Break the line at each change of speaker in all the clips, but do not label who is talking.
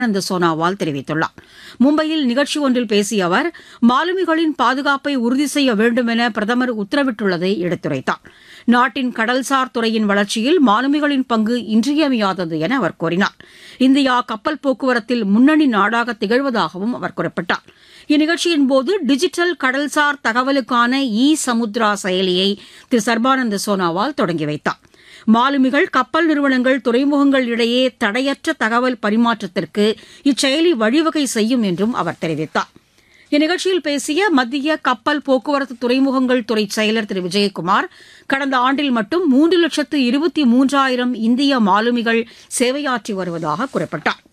ஆனந்த் சோனாவால் தெரிவித்துள்ளார் மும்பையில் நிகழ்ச்சி ஒன்றில் பேசிய அவர் மாலுமிகளின் பாதுகாப்பை உறுதி செய்ய வேண்டும் என பிரதமர் உத்தரவிட்டுள்ளதை எடுத்துரைத்தார் நாட்டின் கடல்சார் துறையின் வளர்ச்சியில் மாலுமிகளின் பங்கு இன்றியமையாதது என அவர் கூறினார் இந்தியா கப்பல் போக்குவரத்தில் முன்னணி நாடாக திகழ்வதாகவும் அவர் குறிப்பிட்டார் இந்நிகழ்ச்சியின் போது டிஜிட்டல் கடல்சார் தகவலுக்கான இ சமுத்ரா செயலியை திரு சர்பானந்த சோனாவால் தொடங்கி வைத்தார் மாலுமிகள் கப்பல் நிறுவனங்கள் துறைமுகங்கள் இடையே தடையற்ற தகவல் பரிமாற்றத்திற்கு இச்செயலி வழிவகை செய்யும் என்றும் அவர் தெரிவித்தார் இந்நிகழ்ச்சியில் பேசிய மத்திய கப்பல் போக்குவரத்து துறைமுகங்கள் துறை செயலர் திரு விஜயகுமார் கடந்த ஆண்டில் மட்டும் மூன்று லட்சத்து இருபத்தி மூன்றாயிரம் இந்திய மாலுமிகள் சேவையாற்றி வருவதாக குறிப்பிட்டார்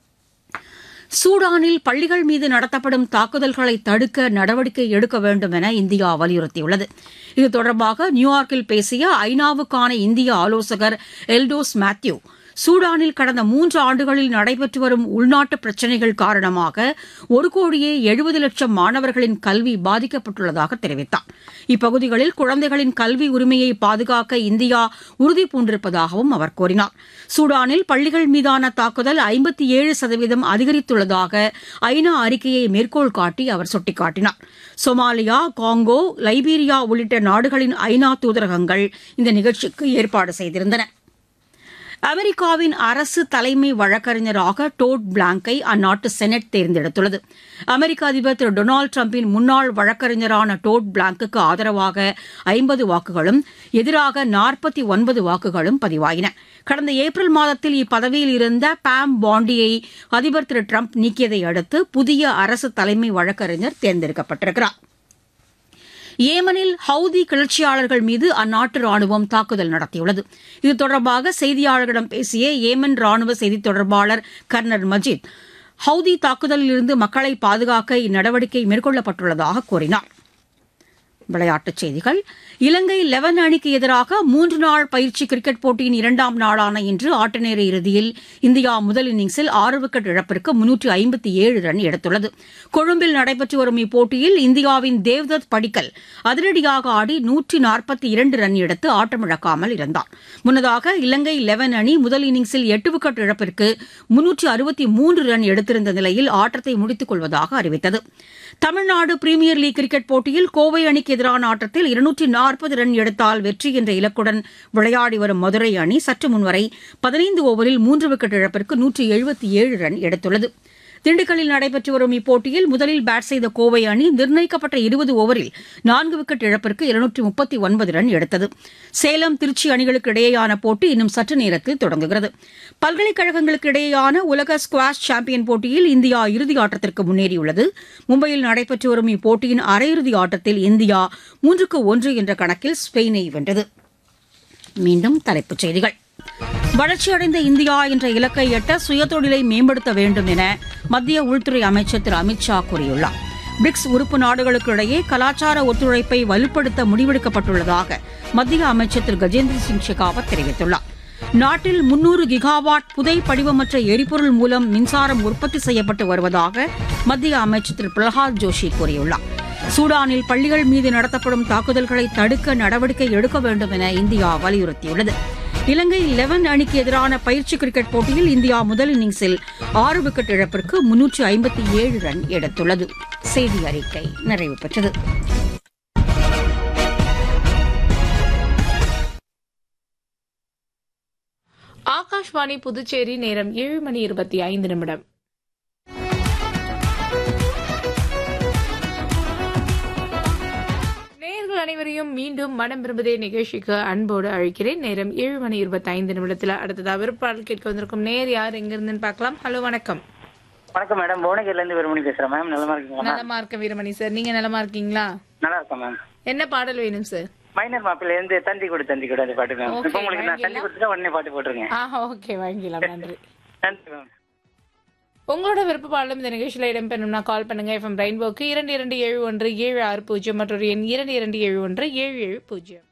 சூடானில் பள்ளிகள் மீது நடத்தப்படும் தாக்குதல்களை தடுக்க நடவடிக்கை எடுக்க வேண்டும் என இந்தியா வலியுறுத்தியுள்ளது இது தொடர்பாக நியூயார்க்கில் பேசிய ஐநாவுக்கான இந்திய ஆலோசகர் எல்டோஸ் மேத்யூ சூடானில் கடந்த மூன்று ஆண்டுகளில் நடைபெற்று வரும் உள்நாட்டு பிரச்சினைகள் காரணமாக ஒரு கோடியே எழுபது லட்சம் மாணவர்களின் கல்வி பாதிக்கப்பட்டுள்ளதாக தெரிவித்தார் இப்பகுதிகளில் குழந்தைகளின் கல்வி உரிமையை பாதுகாக்க இந்தியா உறுதி பூண்டிருப்பதாகவும் அவர் கூறினார் சூடானில் பள்ளிகள் மீதான தாக்குதல் ஐம்பத்தி ஏழு சதவீதம் அதிகரித்துள்ளதாக ஐநா அறிக்கையை மேற்கோள் காட்டி அவர் சுட்டிக்காட்டினார் சொமாலியா காங்கோ லைபீரியா உள்ளிட்ட நாடுகளின் ஐநா தூதரகங்கள் இந்த நிகழ்ச்சிக்கு ஏற்பாடு செய்திருந்தன அமெரிக்காவின் அரசு தலைமை வழக்கறிஞராக டோட் பிளாங்கை அந்நாட்டு செனட் தேர்ந்தெடுத்துள்ளது அமெரிக்க அதிபர் திரு டொனால்டு டிரம்பின் முன்னாள் வழக்கறிஞரான டோட் பிளாங்குக்கு ஆதரவாக ஐம்பது வாக்குகளும் எதிராக நாற்பத்தி ஒன்பது வாக்குகளும் பதிவாயின கடந்த ஏப்ரல் மாதத்தில் இப்பதவியில் இருந்த பாம் பாண்டியை அதிபர் திரு டிரம்ப் நீக்கியதை அடுத்து புதிய அரசு தலைமை வழக்கறிஞர் தேர்ந்தெடுக்கப்பட்டிருக்கிறார் ஏமனில் ஹவுதி கிளர்ச்சியாளர்கள் மீது அந்நாட்டு ராணுவம் தாக்குதல் நடத்தியுள்ளது இது தொடர்பாக செய்தியாளர்களிடம் பேசிய ஏமன் ராணுவ செய்தித் தொடர்பாளர் கர்னல் மஜித் ஹவுதி தாக்குதலிலிருந்து மக்களை பாதுகாக்க இந்நடவடிக்கை மேற்கொள்ளப்பட்டுள்ளதாக கூறினார் விளையாட்டுச் செய்திகள் இலங்கை லெவன் அணிக்கு எதிராக மூன்று நாள் பயிற்சி கிரிக்கெட் போட்டியின் இரண்டாம் நாளான இன்று ஆட்டநேர இறுதியில் இந்தியா முதல் இன்னிங்ஸில் ஆறு விக்கெட் இழப்பிற்கு முன்னூற்று ஐம்பத்தி ஏழு ரன் எடுத்துள்ளது கொழும்பில் நடைபெற்று வரும் இப்போட்டியில் இந்தியாவின் தேவ்தத் படிக்கல் அதிரடியாக ஆடி நூற்றி நாற்பத்தி இரண்டு ரன் எடுத்து ஆட்டமிழக்காமல் இருந்தார் முன்னதாக இலங்கை லெவன் அணி முதல் இன்னிங்ஸில் எட்டு விக்கெட் இழப்பிற்கு முன்னூற்று அறுபத்தி மூன்று ரன் எடுத்திருந்த நிலையில் ஆட்டத்தை முடித்துக் கொள்வதாக அறிவித்தது தமிழ்நாடு பிரீமியர் லீக் கிரிக்கெட் போட்டியில் கோவை அணிக்கு எதிரான ஆட்டத்தில் இருநூற்றி நாற்பது ரன் எடுத்தால் வெற்றி என்ற இலக்குடன் விளையாடி வரும் மதுரை அணி சற்று முன்வரை பதினைந்து ஓவரில் மூன்று விக்கெட் இழப்பிற்கு நூற்றி எழுபத்தி ஏழு ரன் எடுத்துள்ளது திண்டுக்கல்லில் நடைபெற்று வரும் இப்போட்டியில் முதலில் பேட் செய்த கோவை அணி நிர்ணயிக்கப்பட்ட இருபது ஓவரில் நான்கு விக்கெட் இழப்பிற்கு இருநூற்றி முப்பத்தி ஒன்பது ரன் எடுத்தது சேலம் திருச்சி அணிகளுக்கு இடையேயான போட்டி இன்னும் சற்று நேரத்தில் தொடங்குகிறது பல்கலைக்கழகங்களுக்கு இடையேயான உலக ஸ்குவாஷ் சாம்பியன் போட்டியில் இந்தியா இறுதி ஆட்டத்திற்கு முன்னேறியுள்ளது மும்பையில் நடைபெற்று வரும் இப்போட்டியின் அரையிறுதி ஆட்டத்தில் இந்தியா மூன்றுக்கு ஒன்று என்ற கணக்கில் ஸ்பெயினை வென்றது மீண்டும் தலைப்புச் செய்திகள் வளர்ச்சியடைந்த இந்தியா என்ற இலக்கை எட்ட சுயதொழிலை மேம்படுத்த வேண்டும் என மத்திய உள்துறை அமைச்சர் திரு அமித் ஷா கூறியுள்ளார் பிரிக்ஸ் உறுப்பு நாடுகளுக்கு இடையே கலாச்சார ஒத்துழைப்பை வலுப்படுத்த முடிவெடுக்கப்பட்டுள்ளதாக மத்திய அமைச்சர் திரு கஜேந்திர சிங் ஷெகாவத் தெரிவித்துள்ளார் நாட்டில் முன்னூறு கிகாவாட் புதை படிவமற்ற எரிபொருள் மூலம் மின்சாரம் உற்பத்தி செய்யப்பட்டு வருவதாக மத்திய அமைச்சர் திரு பிரகலாத் ஜோஷி கூறியுள்ளார் சூடானில் பள்ளிகள் மீது நடத்தப்படும் தாக்குதல்களை தடுக்க நடவடிக்கை எடுக்க வேண்டும் என இந்தியா வலியுறுத்தியுள்ளது இலங்கை லெவன் அணிக்கு எதிரான பயிற்சி கிரிக்கெட் போட்டியில் இந்தியா முதல் இன்னிங்ஸில் ஆறு விக்கெட் இழப்பிற்கு முன்னூற்று ஐம்பத்தி ஏழு ரன் எடுத்துள்ளது செய்தி அறிக்கை நிறைவு பெற்றது
ஆகாஷ்வாணி புதுச்சேரி நேரம் ஏழு மணி இருபத்தி ஐந்து நிமிடம் நேர்கள் அனைவரையும் மீண்டும் மனம் விரும்புதே நிகழ்ச்சிக்கு அன்போடு அழைக்கிறேன் நேரம் ஏழு மணி இருபத்தி ஐந்து நிமிடத்துல அடுத்ததா விருப்பாடல் கேட்க வந்திருக்கும் நேர் யார் எங்க இருந்துன்னு பார்க்கலாம் ஹலோ வணக்கம்
வணக்கம் மேடம் புவனகிரில இருந்து வெறுமணி பேசுறேன் மேம் நலமா இருக்கீங்களா மேம்
நலமா இருக்க வீரமணி சார் நீங்க நலமா இருக்கீங்களா
நல்லா இருக்கேன் மேம்
என்ன பாடல் வேணும் சார்
மைனர் மாப்பிள்ள இருந்து தந்தி கொடு தந்தி கொடு அந்த பாட்டு மேம்
Okay,
இப்போ உங்களுக்கு நான் தந்தி
வாங்கிடலாம்.
கொடுத்துட்டா உடனே பாட்டு போட்டுருங்க
ஆ ஓகே வாங்கிக்கலாம் நன்றி
நன்றி மேம்
உங்களோட விருப்ப பாடலும் இந்த நிகழ்ச்சியில் இடம்பெறணும்னா கால் பண்ணுங்க எஃப்எம் ரெயின்போக்கு இரண்டு இரண்டு ஏழு ஒன்று ஏழு ஆறு பூஜ்ஜியம் மற்றொரு எண் இரண்டு இரண்டு ஏழு ஒன்று ஏழு ஏழு பூஜ்ஜியம்